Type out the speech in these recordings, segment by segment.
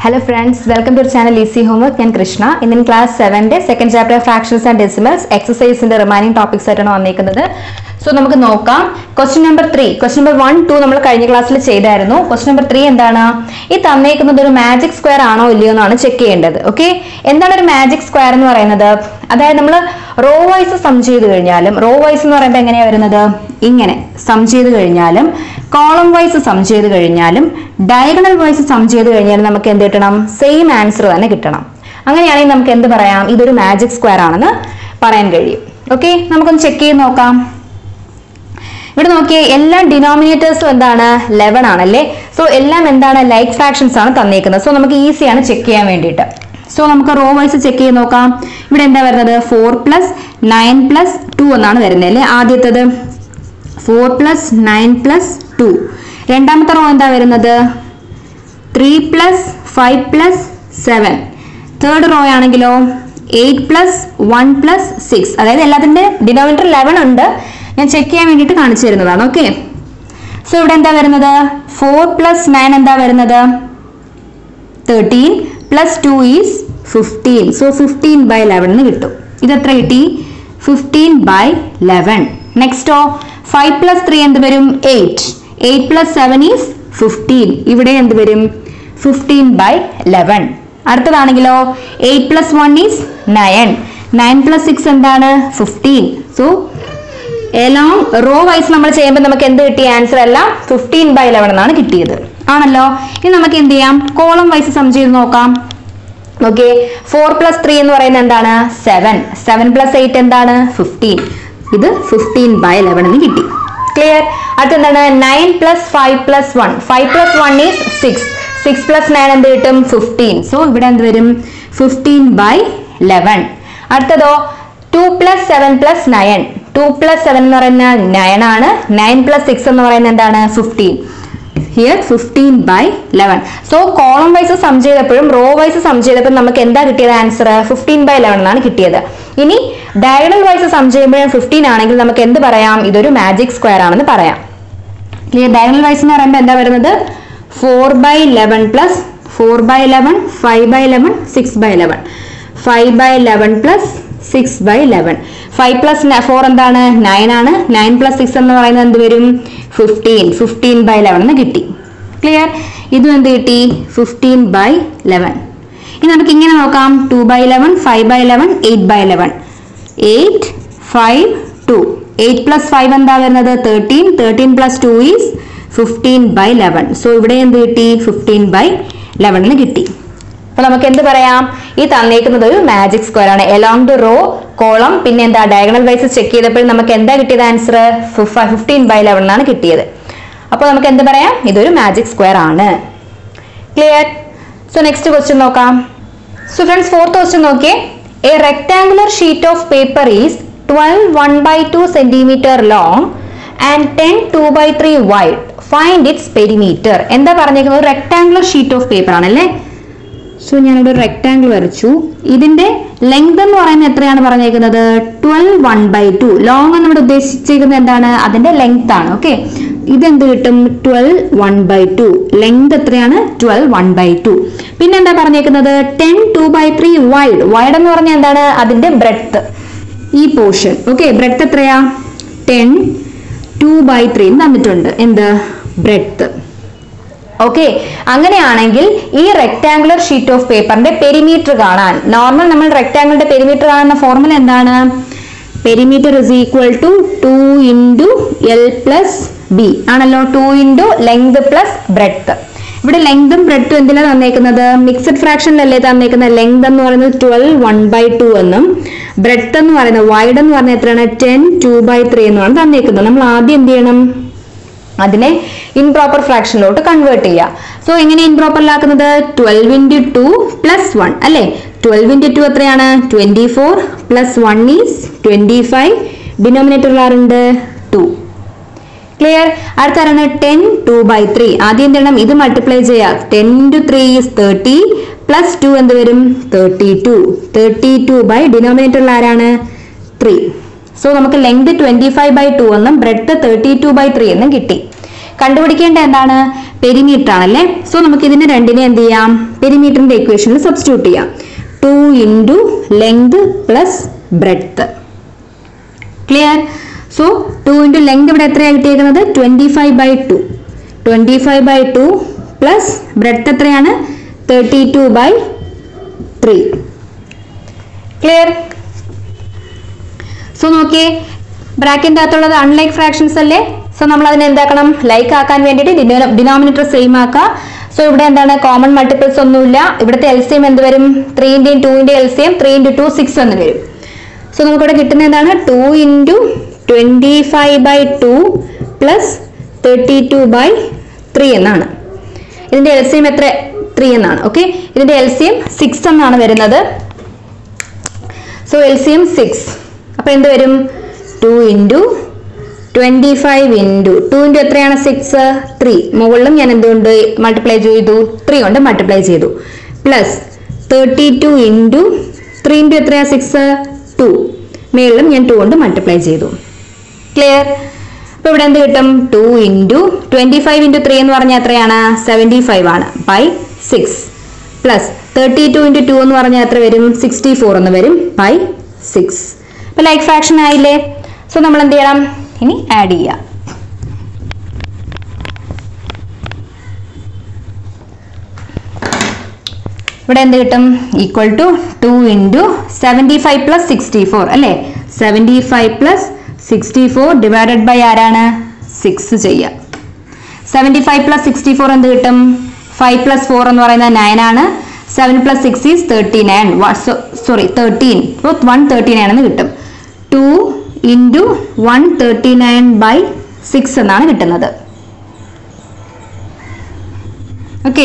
Hello friends welcome to channel easy homework ഞാൻ കൃഷ്ണ ഇന്ന് class സെവൻ്റെ second chapter fractions and decimals എക്സസൈസിന്റെ remaining topics ആയിട്ടാണ് വന്നിരിക്കുന്നത് സോ നമുക്ക് നോക്കാം question number three question number one two നമ്മൾ കഴിഞ്ഞ ക്ലാസ്സിൽ ചെയ്തായിരുന്നു ക്വസ്റ്റ്യൻ നമ്പർ ത്രീ എന്താണ് ഈ തന്നേക്കുന്നത് ഒരു മാജിക് സ്ക്വയർ ആണോ ഇല്ലയോ എന്നാണ് ചെക്ക് ചെയ്യേണ്ടത് ഓക്കെ എന്താണ് ഒരു മാജിക് സ്ക്വയർ എന്ന് പറയുന്നത് അതായത് നമ്മൾ റോ വൈസ് സം ചെയ്ത് കഴിഞ്ഞാലും റോ വൈസ് എന്ന് പറയുമ്പോൾ എങ്ങനെയാ വരുന്നത് ഇങ്ങനെ സം ചെയ്ത് കഴിഞ്ഞാലും കോളം വൈസ് സം ചെയ്ത് കഴിഞ്ഞാലും ഡയഗണൽ വൈസ് സം ചെയ്ത് കഴിഞ്ഞാലും നമുക്ക് എന്ത് കിട്ടണം സെയിം ആൻസർ തന്നെ കിട്ടണം അങ്ങനെയാണെങ്കിൽ നമുക്ക് എന്ത് പറയാം ഇതൊരു മാജിക് സ്ക്വയർ ആണെന്ന് പറയാൻ കഴിയും ഓക്കെ നമുക്കൊന്ന് ചെക്ക് ചെയ്ത് നോക്കാം ഇവിടെ നോക്കിയേ എല്ലാ ഡിനോമിനേറ്റേഴ്സും എന്താണ് ലെവൻ ആണല്ലേ സോ എല്ലാം എന്താണ് ലൈക്ക് ഫ്രാക്ഷൻസ് ആണ് തന്നേക്കുന്നത് സോ നമുക്ക് ഈസിയാണ് ചെക്ക് ചെയ്യാൻ വേണ്ടിയിട്ട് സോ നമുക്ക് റോ വൈസ് ചെക്ക് ചെയ്ത് നോക്കാം ഇവിടെ എന്താ വരുന്നത് four plus nine plus two എന്നാണ് വരുന്നത് അല്ലേ ആദ്യത്തത് four plus nine plus two രണ്ടാമത്തെ റോ എന്താ വരുന്നത് three plus five plus seven third row ആണെങ്കിലോ eight plus one plus six അതായത് എല്ലാത്തിൻ്റെ ഡിനോമിനേറ്റർ ലെവൻ ഉണ്ട് ഞാൻ ചെക്ക് ചെയ്യാൻ വേണ്ടിയിട്ട് കാണിച്ചു തരുന്നതാണ് ഓക്കെ സോ ഇവിടെ എന്താ വരുന്നത് ഫോർ പ്ലസ് നയൻ എന്താ വരുന്നത് thirteen plus two is fifteen so fifteen by eleven എന്ന് കിട്ടും ഇത് എത്ര കിട്ടി ഫിഫ്റ്റീൻ ബൈ ലെവൻ നെക്സ്റ്റോ ഫൈവ് പ്ലസ് ത്രീ എന്ത് വരും eight eight plus seven is fifteen ഇവിടെ എന്ത് വരും ഫിഫ്റ്റീൻ ബൈ ലെവൻ അടുത്തതാണെങ്കിലോ eight plus one is nine nine plus six എന്താണ് fifteen so along row wise നമ്മൾ ചെയ്യുമ്പോൾ നമുക്ക് എന്ത് കിട്ടിയ ആൻസർ എല്ലാം ഫിഫ്റ്റീൻ ബൈ ലെവൻ എന്നാണ് കിട്ടിയത് ആണല്ലോ ഇനി നമുക്ക് എന്ത് ചെയ്യാം കോളം വൈസ് സം ചെയ്ത് നോക്കാം ഓക്കെ ഫോർ പ്ലസ് ത്രീ എന്ന് പറയുന്നത് എന്താണ് സെവൻ സെവൻ പ്ലസ് എയ്റ്റ് എന്താണ് ഫിഫ്റ്റീൻ ഇത് ഫിഫ്റ്റീൻ ബൈ ലെവൻ എന്ന് കിട്ടി ക്ലിയർ അടുത്തെന്താണ് nine plus five plus one five plus one is six six plus nine എന്ത് കിട്ടും ഫിഫ്റ്റീൻ സോ ഇവിടെ എന്ത് വരും ഫിഫ്റ്റീൻ ബൈ ലെവൻ അടുത്തതോ two plus seven plus nine two plus seven എന്ന് പറയുന്നത് നയൻ ആണ് നയൻ പ്ലസ് സിക്സ് എന്ന് പറയുന്നത് എന്താണ് fifteen here fifteen by eleven so column wise sum ചെയ്തപ്പോഴും റോ വൈസ് സം ചെയ്തപ്പോഴും നമുക്ക് എന്താ കിട്ടിയത് ആൻസർ ഫിഫ്റ്റീൻ ബൈ ലെവൻ എന്നാണ് കിട്ടിയത് ഇനി ഡയഗണൽ വൈസ് സം ചെയ്യുമ്പോഴും ഫിഫ്റ്റീൻ ആണെങ്കിൽ നമുക്ക് എന്ത് പറയാം ഇതൊരു മാജിക് സ്ക്വയർ ആണെന്ന് പറയാം ക്ലിയർ ഡയഗണൽ വൈസ് എന്ന് പറയുമ്പോൾ എന്താ വരുന്നത് four by eleven plus four by eleven five by eleven six by eleven five by eleven plus six by eleven five plus four എന്താണ് നയൻ ആണ് നയൻ പ്ലസ് സിക്സ് എന്ന് പറയുന്നത് എന്ത് വരും ഫിഫ്റ്റീൻ ഫിഫ്റ്റീൻ ബൈ ലെവൻ എന്ന് കിട്ടി clear ഇതും എന്ത് കിട്ടി ഫിഫ്റ്റീൻ ബൈ ലെവൻ ഇനി നമുക്ക് ഇങ്ങനെ നോക്കാം two by eleven five by eleven eight by eleven eight five two eight plus five എന്താ വരുന്നത് thirteen thirteen plus two is fifteen by eleven so ഇവിടെ എന്ത് കിട്ടി ഫിഫ്റ്റീൻ ബൈ ലെവൻ എന്ന് കിട്ടി അപ്പൊ നമുക്ക് എന്ത് പറയാം ഈ തന്നേക്കുന്നത് ഒരു മാജിക് സ്ക്വയർ ആണ് എലോങ് ദി റോ കോളം പിന്നെ എന്താ ഡയഗണൽ വൈസ് ചെക്ക് ചെയ്തപ്പോൾ നമുക്ക് എന്താ കിട്ടിയത് ആൻസർ ഫിഫ്റ്റീൻ ബൈ ലെവൻ എന്നാണ് കിട്ടിയത് അപ്പോൾ നമുക്ക് എന്ത് പറയാം ഇതൊരു മാജിക് സ്ക്വയർ ആണ് ക്ലിയർ സോ നെക്സ്റ്റ് ക്വസ്റ്റ്യൻ നോക്കാം സോ ഫ്രണ്ട്സ് ഫോർത്ത് ക്വസ്റ്റ്യൻ നോക്കിയേ a rectangular sheet of paper is twelve one by two centimetre long and ten two by three wide find its perimeter എന്താ പറഞ്ഞേക്കുന്നത് ഒരു rectangular sheet of paper ആണല്ലേ so ഞാനിവിടെ ഒരു rectangle വരച്ചു ഇതിന്റെ length എന്ന് പറയുന്നത് എത്രയാണ് പറഞ്ഞേക്കുന്നത് twelve one by two long എന്ന് ഇവിടെ ഉദ്ദേശിച്ചിരിക്കുന്നത് എന്താണ് അതിന്റെ ലെങ്ത് ആണ് ഓക്കെ ഇതെന്ത് കിട്ടും twelve one by two length എത്രയാണ് ട്വൽവ് വൺ ബൈ ടു പിന്നെ എന്താ പറഞ്ഞേക്കുന്നത് ten two by three wide wide എന്ന് പറഞ്ഞാൽ എന്താണ് അതിന്റെ ബ്രെഡ്ത്ത് ഈ പോർഷൻ ഓക്കെ ബ്രെഡ്ത്ത് എത്രയാ ടെൻ ടു ബൈ ത്രീ തന്നിട്ടുണ്ട് എന്ത് ബ്രെഡ്ത്ത് ഓക്കെ അങ്ങനെയാണെങ്കിൽ ഈ റെക്ടാംഗുലർ ഷീറ്റ് ഓഫ് പേപ്പറിന്റെ പെരിമീറ്റർ കാണാൻ നോർമൽ നമ്മൾ റെക്ടാംഗിളിന്റെ പെരിമീറ്റർ കാണുന്ന ഫോർമുല എന്താണ് perimeter is equal to two into L plus B ആണല്ലോ two into length plus breadth ഇവിടെ ലെങ്തും ബ്രെഡ്ത്തും എന്തിനാണ് തന്നേക്കുന്നത് മിക്സഡ് ഫ്രാക്ഷനിലല്ലേ തന്നേക്കുന്നത് ലെങ്ത് എന്ന് പറയുന്നത് ട്വൽവ് വൺ ബൈ ടു എന്നും ബ്രെഡ്ത്ത് എന്ന് പറയുന്നത് വൈഡ് എന്ന് പറയുന്നത് എത്രയാണ് ടെൻ ടു ബൈ ത്രീ എന്നുമാണ് തന്നേക്കുന്നത് നമ്മൾ ആദ്യം എന്ത് ചെയ്യണം അതിനെ ഇംപ്രോപ്പർ ഫ്രാക്ഷനിലോട്ട് കൺവേർട്ട് ചെയ്യുക സോ എങ്ങനെ ഇംപ്രോപ്പറിലാക്കുന്നത് twelve into two plus one അല്ലേ ട്വൽവ് ഇൻറ്റു ടു എത്രയാണ് twenty four plus one is twenty five ഡിനോമിനേറ്ററിൽ ആറുണ്ട് ടു ക്ലിയർ അടുത്താണ് ടെൻ ടു ബൈ ത്രീ ആദ്യം എന്ത് ചെയ്യണം ഇത് മൾട്ടിപ്ലൈ ചെയ്യുക ten into three is thirty plus two എന്ത് വരും thirty two thirty two by ഡിനോമിനേറ്ററിൽ ആരാണ് ത്രീ സോ നമുക്ക് length twenty five by two എന്നും breadth thirty two by three എന്നും കിട്ടി കണ്ടുപിടിക്കേണ്ട എന്താണ് പെരിമീറ്റർ ആണല്ലേ സോ നമുക്ക് ഇതിനെ രണ്ടിനെ എന്ത് ചെയ്യാം പെരിമീറ്ററിന്റെ ഇക്വേഷനിൽ സബ്സ്റ്റിറ്റ്യൂട്ട് ചെയ്യാം two into length plus breadth clear so two into length ഇവിടെ എത്രയാണ് കിട്ടിയേക്കുന്നത് twenty five by two twenty five by two plus breadth എത്രയാണ് thirty two by three clear so നോക്കിയേ ബ്രാക്കറ്റിൻ്റെ അകത്തുള്ളത് അൺലൈക്ക് ഫ്രാക്ഷൻസ് അല്ലേ സോ നമ്മൾ അതിനെ എന്താക്കണം ലൈക്ക് ആക്കാൻ വേണ്ടിയിട്ട് ഡിനോമിനേറ്റർ സെയിം ആക്കുക സോ ഇവിടെ എന്താണ് കോമൺ മൾട്ടിപ്പിൾസ് ഒന്നുമില്ല ഇവിടുത്തെ എൽസിയം എന്ത് വരും ത്രീൻ്റെയും ടൂവിൻ്റെ LCM three into two six എന്ന് വരും സോ നമുക്കിവിടെ കിട്ടുന്ന എന്താണ് two into twenty five by two plus thirty two by three എന്നാണ് ഇതിൻ്റെ എൽസിയം എത്ര ത്രീ എന്നാണ് ഓക്കെ ഇതിൻ്റെ എൽസിയം സിക്സ് എന്നാണ് വരുന്നത് സോ എൽസിയം സിക്സ് അപ്പോൾ എന്ത് വരും two into twenty five into two into എത്രയാണ് സിക്സ് ത്രീ മുകളിലും ഞാൻ എന്തുകൊണ്ട് മൾട്ടിപ്ലൈ ചെയ്തു ത്രീ കൊണ്ട് മൾട്ടിപ്ലൈ ചെയ്തു plus thirty two into three into എത്രയാണ് സിക്സ് ടു മേളിലും ഞാൻ ടു കൊണ്ട് മൾട്ടിപ്ലൈ ചെയ്തു ക്ലിയർ അപ്പോൾ ഇവിടെ എന്ത് കിട്ടും two into twenty five into three എന്ന് പറഞ്ഞാൽ എത്രയാണ് സെവൻറ്റി ഫൈവ് ആണ് by six plus thirty two into two എന്ന് പറഞ്ഞാൽ എത്ര വരും സിക്സ്റ്റി ഫോർ എന്ന് വരും ബൈ സിക്സ് അപ്പോൾ ലൈക്ക് ഫ്രാക്ഷൻ ആയില്ലേ സോ നമ്മൾ എന്ത് ചെയ്യണം ഇനി ആഡ് ചെയ്യാം ഇവിടെ എന്ത് കിട്ടും equal to two into seventy five plus sixty four അല്ലേ seventy five plus sixty four divided by ആരാണ് സിക്സ് ചെയ്യുക seventy five plus sixty four എന്ത് കിട്ടും ഫൈവ് പ്ലസ് ഫോർ എന്ന് പറയുന്നത് നയൻ ആണ് seven plus six is thirty nine sorry thirteen അപ്പോൾ one thirty nine എന്ന് കിട്ടും two into one thirty nine by six എന്നാണ് കിട്ടുന്നത് ഓക്കെ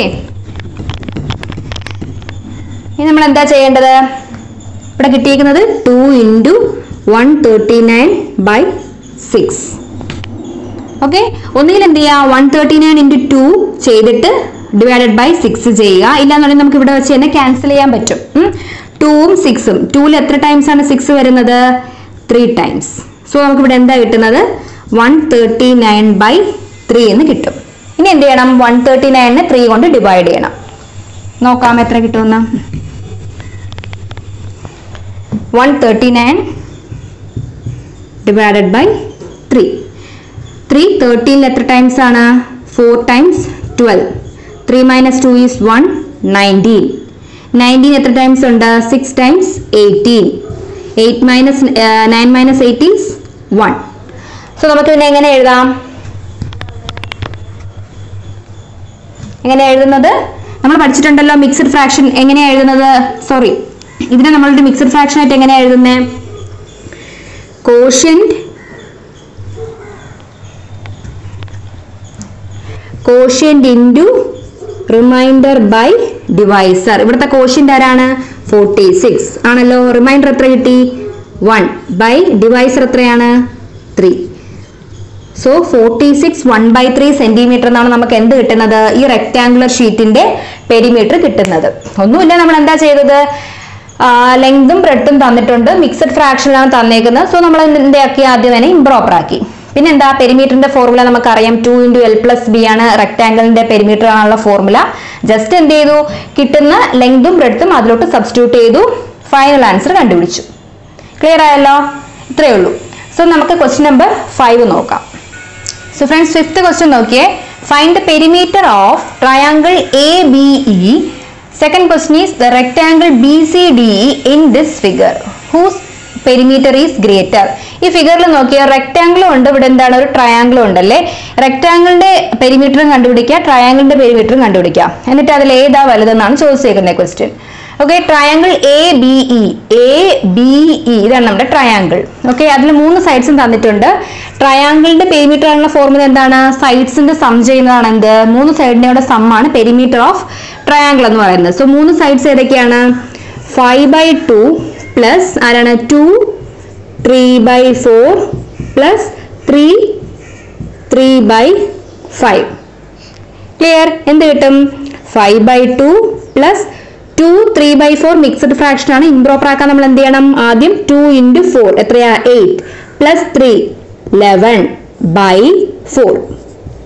ഇനി നമ്മൾ എന്താ ചെയ്യേണ്ടത് ഇവിടെ കിട്ടിയിരിക്കുന്നത് two into one thirty nine by six okay ഒന്നുകിൽ എന്ത് ചെയ്യുക one thirty nine into two ചെയ്തിട്ട് ഡിവൈഡഡ് ബൈ സിക്സ് ചെയ്യുക ഇല്ലാന്നുണ്ടെങ്കിൽ നമുക്ക് ഇവിടെ വെച്ച് തന്നെ ക്യാൻസൽ ചെയ്യാൻ പറ്റും ടൂവും സിക്സും ടൂവിൽ എത്ര ടൈംസ് ആണ് സിക്സ് വരുന്നത് ത്രീ ടൈംസ് സോ നമുക്ക് ഇവിടെ എന്താ കിട്ടുന്നത് one thirty nine by three എന്ന് കിട്ടും ഇനി എന്ത് ചെയ്യണം വൺ തേർട്ടി നയനെ ത്രീ കൊണ്ട് ഡിവൈഡ് ചെയ്യണം നോക്കാം എത്ര കിട്ടുമെന്ന് one thirty nine divided by three three തേർട്ടീനിൽ എത്ര ടൈംസ് ആണ് four times twelve three minus two is one nineteen nineteen എത്ര ടൈംസ് ഉണ്ട് six times eighteen eight minus nine minus eight is one so നമുക്ക് പിന്നെ എങ്ങനെ എഴുതാം എങ്ങനെ എഴുതുന്നത് നമ്മൾ പഠിച്ചിട്ടുണ്ടല്ലോ മിക്സഡ് ഫ്രാക്ഷൻ എങ്ങനെയാണ് എഴുതുന്നത് സോറി ഇതിനെ നമ്മളൊരു മിക്സഡ് ഫ്രാക്ഷൻ ആയിട്ട് എങ്ങനെയാണ് എഴുതുന്നത് quotient quotient into remainder by divisor ഇവിടുത്തെ കോഷ്യന്റ് ആരാണ് ഫോർട്ടി സിക്സ് ആണല്ലോ റിമൈൻഡർ എത്ര കിട്ടി വൺ ബൈ ഡിവൈസർ എത്രയാണ് three so forty six one by three centimetre എന്നാണ് നമുക്ക് എന്ത് കിട്ടുന്നത് ഈ റെക്ടാങ്കുലർ ഷീറ്റിന്റെ പെരിമീറ്റർ കിട്ടുന്നത് ഒന്നുമില്ല നമ്മൾ എന്താ ചെയ്തത് ലെങ്തും ബ്രെഡും തന്നിട്ടുണ്ട് മിക്സഡ് ഫ്രാക്ഷനിലാണ് തന്നേക്കുന്നത് സോ നമ്മൾ എന്താക്കി ആദ്യം തന്നെ ഇംപ്രോപ്പർ ആക്കി പിന്നെ എന്താ പെരിമീറ്ററിന്റെ ഫോർമുല നമുക്കറിയാം two into L plus B ആണ് റെക്ടാങ്കിളിന്റെ പെരിമീറ്റർ ആണുള്ള ഫോർമുല ജസ്റ്റ് എന്ത് ചെയ്തു കിട്ടുന്ന ലെങ്തും ബ്രെഡും അതിലോട്ട് സബ്സ്റ്റിറ്റ്യൂട്ട് ചെയ്തു ഫൈനൽ ആൻസർ കണ്ടുപിടിച്ചു ക്ലിയർ ആയല്ലോ ഇത്രയേ ഉള്ളൂ സോ നമുക്ക് ക്വസ്റ്റ്യൻ നമ്പർ ഫൈവ് നോക്കാം സോ ഫ്രണ്ട്സ് ഫിഫ്ത്ത് ക്വസ്റ്റ്യൻ നോക്കിയേ find the perimeter of triangle A B E second question is the rectangle B C D E in this figure whose perimeter is greater ഈ ഫിഗറിൽ നോക്കിയാൽ റെക്ടാങ്കിളും ഉണ്ട് ഇവിടെ എന്താണ് ഒരു ട്രയാങ്കിളും ഉണ്ടല്ലേ റെക്ടാങ്കിളിന്റെ പെരിമീറ്ററും കണ്ടുപിടിക്കുക ട്രയാങ്കിളിന്റെ പെരിമീറ്ററും കണ്ടുപിടിക്കുക എന്നിട്ട് അതിൽ ഏതാ വലുതെന്നാണ് ചോദിച്ചേക്കുന്നത് question okay triangle A B E A B E ഇതാണ് നമ്മുടെ ട്രയാങ്കിൾ ഓക്കെ അതിൽ മൂന്ന് സൈഡ്സും തന്നിട്ടുണ്ട് ട്രയാങ്കിളിന്റെ പെരിമീറ്റർ ആണുള്ള ഫോർമുല എന്താണ് സൈഡ്സിന്റെ സം ചെയ്യുന്നതാണ് എന്ത് മൂന്ന് സൈഡിന്റെ സം ആണ് പെരിമീറ്റർ ഓഫ് ട്രയാങ്കിൾ എന്ന് പറയുന്നത് സോ മൂന്ന് സൈഡ്സ് ഏതൊക്കെയാണ് ഫൈവ് ബൈ ടു പ്ലസ് ആരാണ് two three by four plus three three by five clear എന്ത് കിട്ടും five by two plus two three by four mixed fraction ആണ് ഇംപ്രോപ്പർ ആക്കാൻ നമ്മൾ എന്ത് ചെയ്യണം ആദ്യം ടു ഇൻറ്റു ഫോർ എത്രയാ eight plus three eleven by four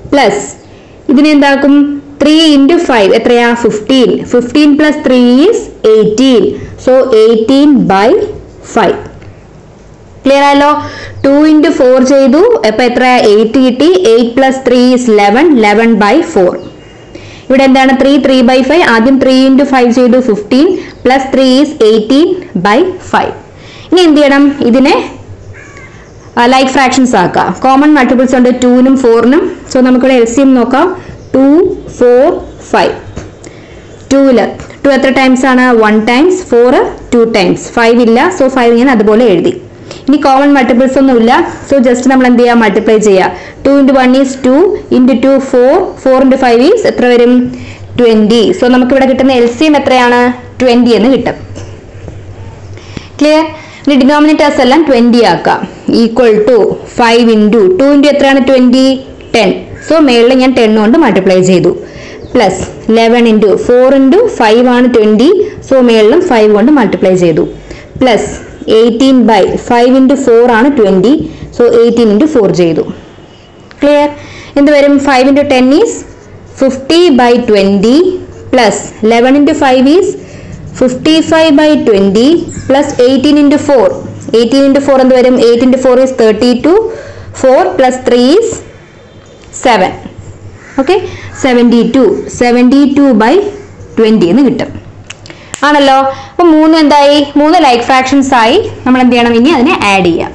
plus ഇതിനെ എന്താക്കും ത്രീ ഇൻറ്റു ഫൈവ് എത്രയാ fifteen fifteen plus three is eighteen so eighteen by five clear ആയല്ലോ ടു ഇൻറ്റു ഫോർ ചെയ്തു അപ്പൊ എത്ര എയ്റ്റ് കിട്ടി eight plus three is eleven eleven by four ഇവിടെ എന്താണ് ത്രീ ത്രീ ബൈ ഫൈവ് ആദ്യം ത്രീ ഇൻറ്റു ഫൈവ് ചെയ്തു fifteen plus three is eighteen by five ഇനി എന്ത് ചെയ്യണം ഇതിനെ ലൈക്ക് ഫ്രാക്ഷൻസ് ആക്കാം കോമൺ മൾട്ടിപ്പിൾസ് ഉണ്ട് ടൂനും ഫോറിനും സോ നമുക്കിവിടെ എൽ സി എം നോക്കാം ടു ഫോർ ഫൈവ് ടൂല് ടു എത്ര ടൈംസ് ആണ് one times four two times five ഇല്ല സോ ഫൈവ് ഞാൻ അതുപോലെ എഴുതി ഇനി കോമൺ മൾട്ടിപ്പിൾസ് ഒന്നും ഇല്ല സോ ജസ്റ്റ് നമ്മൾ എന്ത് ചെയ്യുക മൾട്ടിപ്ലൈ ചെയ്യുക two into one is two into two four four into five is എത്ര വരും ട്വൻറ്റി സോ നമുക്കിവിടെ കിട്ടുന്ന എൽ സി എം എത്രയാണ് ട്വൻറ്റി എന്ന് കിട്ടും ക്ലിയർ ഇനി ഡിനോമിനേറ്റേഴ്സ് എല്ലാം ട്വൻറ്റി ആക്കാം equal to five into two into എത്രയാണ് ട്വൻറ്റി ടെൻ സോ മേളിൽ ഞാൻ ടെൻ കൊണ്ട് മൾട്ടിപ്ലൈ ചെയ്തു plus eleven into four into five ആണ് ട്വൻറ്റി സോ മേളിലും ഫൈവ് കൊണ്ട് മൾട്ടിപ്ലൈ ചെയ്തു plus eighteen by five into four ആണ് twenty so eighteen into four ചെയ്തു ക്ലിയർ എന്ത് വരും five into ten is fifty by twenty plus eleven into five is fifty five by twenty plus eighteen into four eighteen into four എന്ത് വരും eight into four is thirty two four plus three is seven okay seventy two seventy two by twenty എന്ന് കിട്ടും ആണല്ലോ അപ്പൊ മൂന്ന് എന്തായി മൂന്ന് like fractions ആയി നമ്മൾ എന്ത് ചെയ്യണം ഇനി അതിനെ ആഡ് ചെയ്യാം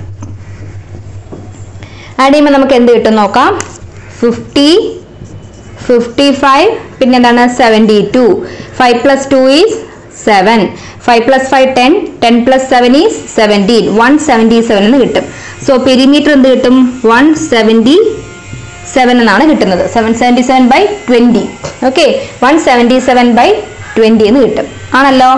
ആഡ് ചെയ്യുമ്പോൾ നമുക്ക് എന്ത് കിട്ടും നോക്കാം ഫിഫ്റ്റി ഫിഫ്റ്റി ഫൈവ് പിന്നെ എന്താണ് seventy two five plus two is seven five plus five ten ten plus seven is seventeen one seventy seven എന്ന് കിട്ടും സോ പെരിമീറ്റർ എന്ത് കിട്ടും വൺ സെവൻറ്റി സെവൻ എന്നാണ് കിട്ടുന്നത് seven seventy seven by twenty okay one seventy seven by twenty എന്ന് കിട്ടും ആണല്ലോ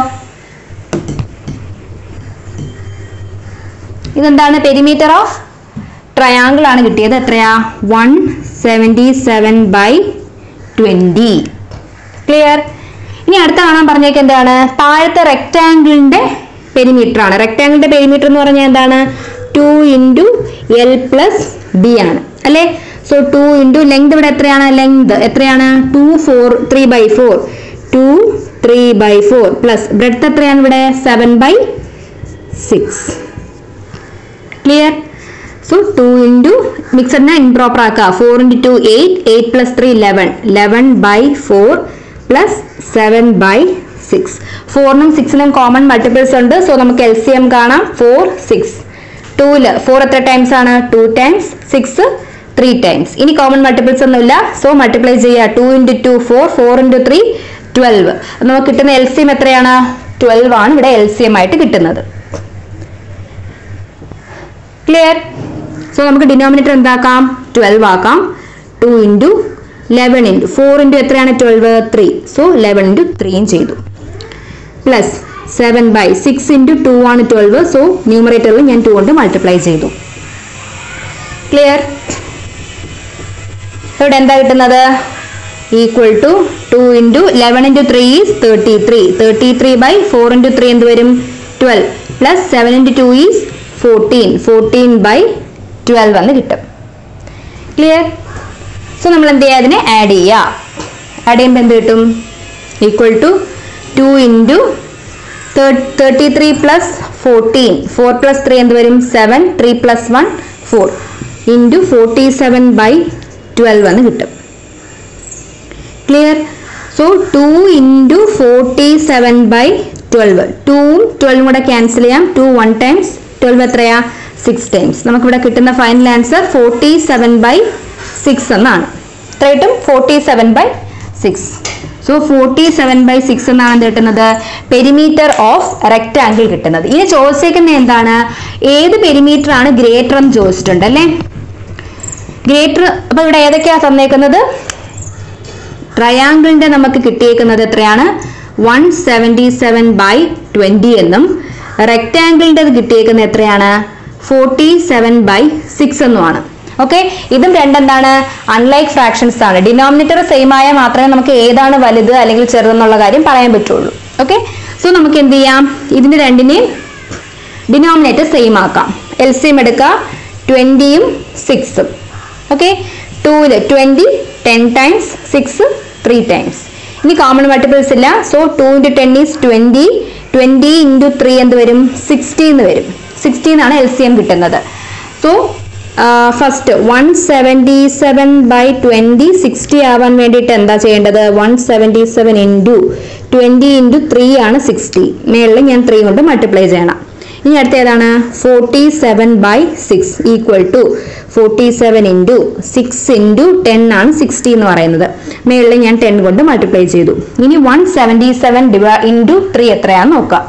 ഇതെന്താണ് പെരിമീറ്റർ ഓഫ് ട്രയാങ്കിൾ ആണ് കിട്ടിയത് എത്രയാ one seventy seven by twenty clear ഇനി അടുത്ത കാണാൻ പറഞ്ഞേക്ക് എന്താണ് താഴത്തെ റെക്റ്റാങ്കിളിന്റെ പെരിമീറ്റർ ആണ് റെക്റ്റാങ്കിളിന്റെ പെരിമീറ്റർ എന്ന് പറഞ്ഞാൽ എന്താണ് two into L plus B ആണ് അല്ലേ സോ ടു ഇൻറ്റു ലെങ്ത് ഇവിടെ എത്രയാണ് ലെങ്ത് എത്രയാണ് two four three by four two three by four plus breadth എത്രയാണ് ഇവിടെ seven by six clear so two into മിക്സറിനെ ഇംപ്രോപ്പർ ആക്കുക four into two eight eight plus three eleven eleven by four plus seven by six ഫോറിനും സിക്സിനും common multiples ഉണ്ട് so നമുക്ക് L C M കാണാം four six ടൂല് four എത്ര times ആണ് two times six three times ഇനി കോമൺ മൾട്ടിപ്പിൾസ് ഒന്നുമില്ല സോ മൾട്ടിപ്ലൈ ചെയ്യുക two into two four four into three twelve നമുക്ക് കിട്ടുന്ന എൽ സി എം എത്രയാണ് ട്വൽവ് ആണ് ഇവിടെ എൽ സി എം ആയിട്ട് കിട്ടുന്നത് ക്ലിയർ സോ നമുക്ക് ഡിനോമിനേറ്റർ എന്താക്കാം ട്വൽവ് ആക്കാം two into eleven into four into എത്രയാണ് twelve three so eleven into ത്രീയും ചെയ്തു plus seven by six into two ആണ് ട്വൽവ് സോ ന്യൂമറേറ്ററിൽ ഞാൻ ടു കൊണ്ട് മൾട്ടിപ്ലൈ ചെയ്തു ക്ലിയർ ഇവിടെ എന്താ കിട്ടുന്നത് equal to two into eleven into three is thirty three thirty three by four into three എന്ത് വരും twelve plus seven into two is fourteen fourteen by twelve എന്ന് കിട്ടും ക്ലിയർ സോ നമ്മൾ എന്ത് ചെയ്യുക അതിനെ ആഡ് ചെയ്യുക ആഡ് ചെയ്യുമ്പോൾ എന്ത് കിട്ടും equal to two into thirty three plus fourteen four plus three എന്ത് വരും seven three plus one four into forty seven by twelve എന്ന് കിട്ടും clear so two into forty seven by twelve ടൂവും ട്വൽവും കൂടെ ക്യാൻസൽ ചെയ്യാം ടു വൺ ടൈംസ് ട്വൽവ് എത്രയാ six times നമുക്കിവിടെ കിട്ടുന്ന final answer forty seven by six എന്നാണ് എത്ര കിട്ടും forty seven by six so forty seven by six എന്നാണ് എന്ത് കിട്ടുന്നത് പെരിമീറ്റർ ഓഫ് റെക്റ്റാങ്കിൾ കിട്ടുന്നത് ഇനി ചോദിച്ചേക്കുന്ന എന്താണ് ഏത് പെരിമീറ്റർ ആണ് ഗ്രേറ്റർ എന്ന് ചോദിച്ചിട്ടുണ്ട് അല്ലേ ഗ്രേറ്റർ അപ്പൊ ഇവിടെ ഏതൊക്കെയാ തന്നേക്കുന്നത് ട്രയാങ്കിളിന്റെ നമുക്ക് കിട്ടിയേക്കുന്നത് എത്രയാണ് one seventy seven by twenty എന്നും റെക്റ്റാങ്കിളിന്റെ കിട്ടിയേക്കുന്നത് എത്രയാണ് ഫോർട്ടി സെവൻ ബൈ സിക്സ് എന്നുമാണ് ഓക്കെ ഇതും രണ്ടെന്താണ് അൺലൈക്ക് ഫ്രാക്ഷൻസ് ആണ് ഡിനോമിനേറ്റർ സെയിം ആയാൽ മാത്രമേ നമുക്ക് ഏതാണ് വലുത് അല്ലെങ്കിൽ ചെറുതെന്നുള്ള കാര്യം പറയാൻ പറ്റുള്ളൂ ഓക്കെ സോ നമുക്ക് എന്ത് ചെയ്യാം ഇതിന്റെ രണ്ടിനെയും ഡിനോമിനേറ്റർ സെയിം ആക്കാം എൽ സി എം എടുക്കുക ട്വന്റിയും സിക്സും ഓക്കെ ടൂല് twenty ten times six three times ഇനി കോമൺ മൾട്ടിപ്പിൾസ് ഇല്ല so two into ten is twenty twenty into three എന്ത് വരും സിക്സ്റ്റി എന്ന് വരും സിക്സ്റ്റി എന്നാണ് എൽ സി എം കിട്ടുന്നത് so first one seventy seven by twenty sixty ആവാൻ വേണ്ടിയിട്ട് എന്താ ചെയ്യേണ്ടത് one seventy seven into twenty into three ആണ് സിക്സ്റ്റി മേളിൽ ഞാൻ ത്രീ കൊണ്ട് മൾട്ടിപ്ലൈ ചെയ്യണം ഇനി അടുത്ത ഏതാണ് forty seven by six equal to forty seven into six into ten ആണ് സിക്സ്റ്റി എന്ന് പറയുന്നത് മേളിൽ ഞാൻ ടെൻ കൊണ്ട് മൾട്ടിപ്ലൈ ചെയ്തു ഇനി one seventy seven divide into three എത്രയാണെന്ന് നോക്കാം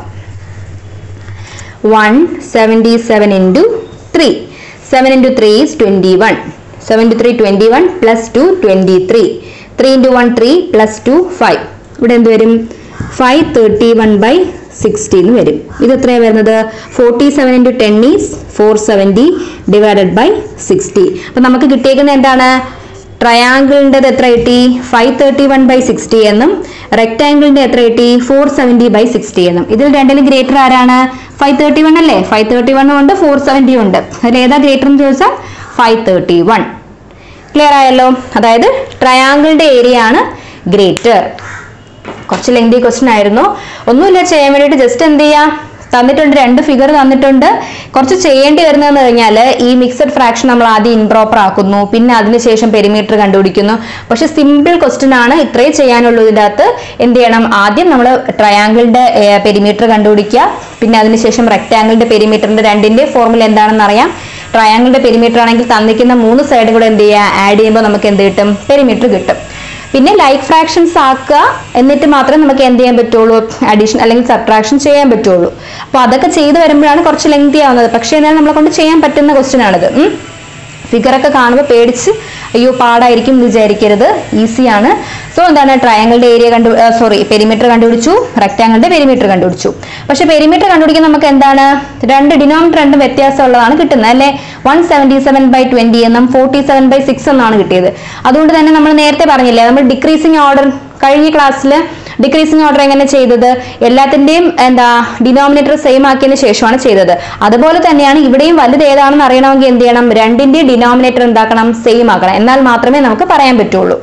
one seventy seven into three seven into three is twenty one seven two three twenty one plus two twenty three three into one three plus two five ഇവിടെ എന്ത് വരും five thirty one by sixty എന്ന് വരും ഇത് എത്രയാണ് വരുന്നത് forty seven into ten is four seventy divided by sixty അപ്പം നമുക്ക് കിട്ടിയേക്കുന്നത് എന്താണ് ട്രയാങ്കിളിൻ്റെ എത്ര കിട്ടി five thirty one by sixty എന്നും റെക്ടാങ്കിളിന്റെ എത്ര കിട്ടി ഫോർ സെവൻറ്റി ബൈ സിക്സ്റ്റി എന്നും ഇതിൽ രണ്ടിലും ഗ്രേറ്റർ ആരാണ് ഫൈവ് തേർട്ടി വൺ അല്ലേ ഫൈവ് തേർട്ടി വൺ ഉണ്ട് ഫോർ സെവൻറ്റി ഉണ്ട് അതിൽ ഏതാ ഗ്രേറ്റർ എന്ന് ചോദിച്ചാൽ ഫൈവ് തേർട്ടി വൺ ക്ലിയർ ആയല്ലോ അതായത് ട്രയാങ്കിളിന്റെ ഏരിയ ആണ് ഗ്രേറ്റർ കുറച്ച് ലെങ്തി ക്വസ്റ്റ്യൻ ആയിരുന്നു ഒന്നുമില്ല ചെയ്യാൻ വേണ്ടിയിട്ട് ജസ്റ്റ് എന്ത് ചെയ്യാം തന്നിട്ടുണ്ട് രണ്ട് ഫിഗർ തന്നിട്ടുണ്ട് കുറച്ച് ചെയ്യേണ്ടി വരുന്നതെന്ന് കഴിഞ്ഞാൽ ഈ മിക്സഡ് ഫ്രാക്ഷൻ നമ്മൾ ആദ്യം ഇംപ്രോപ്പർ ആക്കുന്നു പിന്നെ അതിനുശേഷം പെരിമീറ്റർ കണ്ടുപിടിക്കുന്നു പക്ഷെ സിമ്പിൾ ക്വസ്റ്റ്യൻ ആണ് ഇത്രേ ചെയ്യാനുള്ളൂ ഇതിൻ്റെ അകത്ത് എന്ത് ചെയ്യണം ആദ്യം നമ്മൾ ട്രയാങ്കിളിന്റെ പെരിമീറ്റർ കണ്ടുപിടിക്കുക പിന്നെ അതിനുശേഷം റെക്ടാങ്കിളിന്റെ പെരിമീറ്ററിന്റെ രണ്ടിന്റെ ഫോർമുല എന്താണെന്ന് അറിയാം ട്രയാങ്കിളിന്റെ പെരിമീറ്റർ ആണെങ്കിൽ തന്നിക്കുന്ന മൂന്ന് സൈഡും കൂടെ എന്ത് ചെയ്യുക ആഡ് ചെയ്യുമ്പോൾ നമുക്ക് എന്ത് കിട്ടും പെരിമീറ്റർ കിട്ടും പിന്നെ ലൈക്ക് ഫ്രാക്ഷൻസ് ആക്കുക എന്നിട്ട് മാത്രമേ നമുക്ക് എന്ത് ചെയ്യാൻ പറ്റുള്ളൂ അഡീഷൻ അല്ലെങ്കിൽ സബ്ട്രാക്ഷൻ ചെയ്യാൻ പറ്റുള്ളൂ അപ്പോൾ അതൊക്കെ ചെയ്ത് വരുമ്പോഴാണ് കുറച്ച് ലെങ്തി ആവുന്നത് പക്ഷേ എന്നാൽ നമ്മളെ കൊണ്ട് ചെയ്യാൻ പറ്റുന്ന ക്വസ്റ്റ്യൻ ആണിത് ഉം. ഫിഗറൊക്കെ കാണുമ്പോൾ പേടിച്ച് അയ്യോ പാടായിരിക്കും എന്ന് വിചാരിക്കരുത് ഈസിയാണ് സോ എന്താണ് ട്രയാങ്കിളുടെ ഏരിയ കണ്ടു സോറി പെരിമീറ്റർ കണ്ടുപിടിച്ചു റെക്ടാങ്കിളുടെ പെരിമീറ്റർ കണ്ടുപിടിച്ചു പക്ഷെ പെരിമീറ്റർ കണ്ടുപിടിക്കാൻ നമുക്ക് എന്താണ് രണ്ട് ഡിനോമിനേറ്റർ രണ്ടും വ്യത്യാസമുള്ളതാണ് കിട്ടുന്നത് അല്ലെ one seventy seven by twenty എന്നും ഫോർട്ടി സെവൻ ബൈ സിക്സ് എന്നാണ് കിട്ടിയത് അതുകൊണ്ട് തന്നെ നമ്മൾ നേരത്തെ പറഞ്ഞില്ലേ നമ്മൾ ഡിക്രീസിങ് ഓർഡർ കഴിഞ്ഞ ക്ലാസ്സിൽ ഡിക്രീസിങ് ഓർഡർ എങ്ങനെ ചെയ്തത് എല്ലാത്തിന്റെയും എന്താ ഡിനോമിനേറ്റർ സെയിം ആക്കിയതിന് ശേഷമാണ് ചെയ്തത് അതുപോലെ തന്നെയാണ് ഇവിടെയും വലുത് ഏതാണെന്ന് അറിയണമെങ്കിൽ എന്ത് ചെയ്യണം രണ്ടിന്റെയും ഡിനോമിനേറ്റർ എന്താക്കണം സെയിം ആക്കണം എന്നാൽ മാത്രമേ നമുക്ക് പറയാൻ പറ്റുള്ളൂ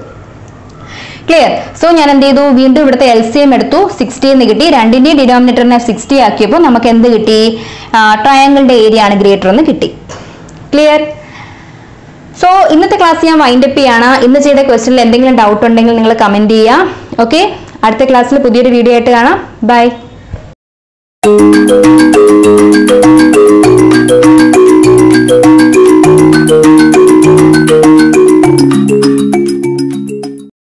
ക്ലിയർ സോ ഞാൻ എന്ത് ചെയ്തു വീണ്ടും ഇവിടുത്തെ എൽ സി എം എടുത്തു സിക്സ്റ്റി എന്ന് കിട്ടി രണ്ടിന്റെയും ഡിനോമിനേറ്ററിനെ സിക്സ്റ്റി ആക്കിയപ്പോൾ നമുക്ക് എന്ത് കിട്ടി ട്രയാങ്കിളിന്റെ ഏരിയ ആണ് ഗ്രേറ്റർ എന്ന് കിട്ടി ക്ലിയർ സോ ഇന്നത്തെ ക്ലാസ് ഞാൻ വൈൻഡ് അപ്പ് ചെയ്യാണ് ഇന്ന് ചെയ്ത ക്വസ്റ്റനിൽ എന്തെങ്കിലും ഡൗട്ട് ഉണ്ടെങ്കിൽ നിങ്ങൾ കമന്റ് ചെയ്യുക ഓക്കെ അടുത്ത ക്ലാസ്സിൽ പുതിയൊരു വീഡിയോ ആയിട്ട് കാണാം ബൈ